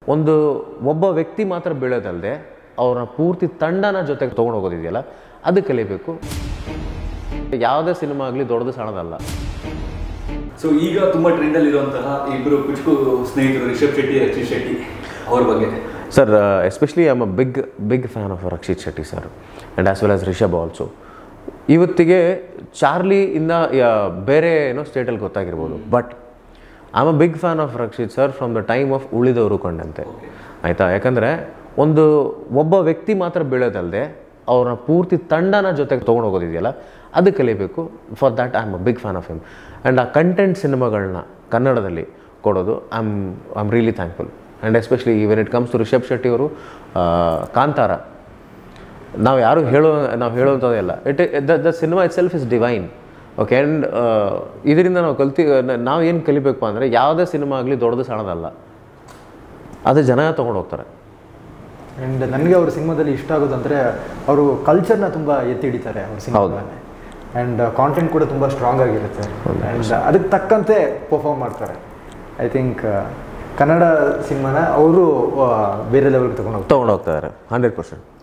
ಒಂದು ಒಬ್ಬ ವ್ಯಕ್ತಿ ಮಾತ್ರ ಬೀಳೋದಲ್ಲದೆ ಅವ್ರನ್ನ ಪೂರ್ತಿ ತಂಡನ ಜೊತೆಗೆ ತೊಗೊಂಡು ಹೋಗೋದಿದೆಯಲ್ಲ ಅದು ಕಲಿಬೇಕು ಯಾವುದೇ ಸಿನಿಮಾ ಆಗಲಿ ದೊಡ್ಡದು ಸಣ್ಣದಲ್ಲ ಸೊ ಈಗ ತುಂಬಾ ಟ್ರೆಂಡ್ ಅಲ್ಲಿ ಇರುವಂತಹ ಇಬ್ಬರು ಕುಚುಕು ಸ್ನೇಹಿತರು ರಿಷಬ್ ಶೆಟ್ಟಿ ರಕ್ಷಿತ್ ಶೆಟ್ಟಿ ಅವ್ರ ಬಗ್ಗೆ sir especially I am a big big fan of Rakshit Shetty sir and as well as Rishab also ಇವತ್ತಿಗೆ ಚಾರ್ಲಿಯಿಂದ ಯಾ- ಬೇರೆ ಏನೋ ಸ್ಟೇಟಲ್ಲಿ ಗೊತ್ತಾಗಿರ್ಬೋದು but I am a big fan of Rakshit sir from the time of ಉಳಿದವರು ಕಂಡಂತೆ ಆಯಿತಾ ಯಾಕಂದರೆ ಒಂದು ಒಬ್ಬ ವ್ಯಕ್ತಿ ಮಾತ್ರ ಬೀಳೋದಲ್ಲದೆ ಅವ್ರನ್ನ ಪೂರ್ತಿ ತಂಡನ ಜೊತೆಗೆ ತೊಗೊಂಡು ಹೋಗೋದಿದೆಯಲ್ಲ ಅದು ಕಲಿಬೇಕು for that I am a big fan of him and ಆ ಕಂಟೆಂಟ್ ಸಿನಿಮಾಗಳನ್ನ ಕನ್ನಡದಲ್ಲಿ ಕೊಡೋದು I am I am really thankful and especially when it comes to Rishab Shetty ಅವರು ಆ, ಕಾಂತಾರ ನಾವು ಯಾರು ಹೇಳೋ ನಾವು ಹೇಳೋಂಥದ್ದೇ ಇಲ್ಲ it the the cinema itself is divine okay and ಇದರಿಂದ ನಾವು ಕಲ್ತಿ ನಾವು ಏನು ಕಲಿಬೇಕು ಅಂದರೆ ಯಾವುದೇ ಸಿನಿಮಾ ಆಗಲಿ ದೊಡ್ಡದು ಸಣ್ಣದಲ್ಲ ಅದು ಜನ ತೊಗೊಂಡು ಹೋಗ್ತಾರೆ ಆ್ಯಂಡ್ ನನಗೆ ಅವ್ರ ಸಿನಿಮಾದಲ್ಲಿ ಇಷ್ಟ ಆಗೋದಂದರೆ ಅವರು ಕಲ್ಚರ್ನ ತುಂಬ ಎತ್ತಿ ಹಿಡಿತಾರೆ ಅವ್ರ ಸಿನಿಮಾಗಳನ್ನೇ ಆ್ಯಂಡ್ ಕಾಂಟೆಂಟ್ ಕೂಡ ತುಂಬ ಸ್ಟ್ರಾಂಗ್ ಆಗಿರುತ್ತೆ ಆ್ಯಂಡ್ ಅದಕ್ಕೆ ತಕ್ಕಂತೆ ಪರ್ಫಾರ್ಮ್ ಮಾಡ್ತಾರೆ ಐ ಥಿಂಕ್ ಕನ್ನಡ ಸಿನಿಮಾನ ಅವರು ಬೇರೆ ಲೆವೆಲ್ಗೆ ತಗೊಂಡು ಹೋಗ್ತಾರೆ ತೊಗೊಂಡು ಹೋಗ್ತಾ ಇದ್ದಾರೆ ಹಂಡ್ರೆಡ್ ಪರ್ಸೆಂಟ್